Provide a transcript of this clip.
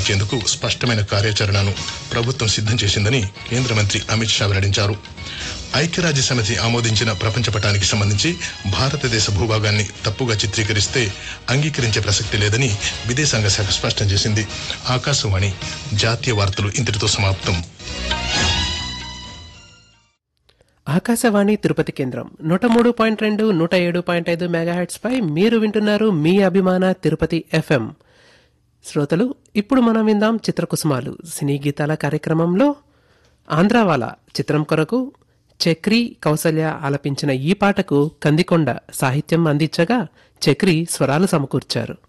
తీర్చేందుకు స్పష్టమైన కార్యాచరణను ప్రభుత్వం సిద్ధం చేసిందని కేంద్ర మంత్రి అమిత్ షా వెల్లడించారు ఐక్యరాజ్య సమితి ఆమోదించిన ప్రపంచ పటానికి సంబంధించి భారతదేశ భూభాగాన్ని తప్పుగా చిత్రీకరిస్తే అంగీకరించే ప్రసక్తి లేదని విదేశాంగ శాఖ స్పష్టం చేసింది ఆకాశవాణి జాతీయ వార్తలు ఇంతటితో సమాప్తం ఆకాశవాణి తిరుపతి కేంద్రం నూట మూడు పాయింట్ రెండు నూట ఏడు పాయింట్ ఐదు మెగాహెట్స్ పై మీరు వింటున్నారు మీ అభిమాన తిరుపతి ఎఫ్ఎం శ్రోతలు ఇప్పుడు మనం విందాం చిత్రకుసుమాలు సినీ గీతాల కార్యక్రమంలో ఆంధ్రావాల చిత్రం కొరకు చక్రి కౌసల్య ఆలపించిన ఈ పాటకు కందికొండ సాహిత్యం అందించగా చక్రి స్వరాలు సమకూర్చారు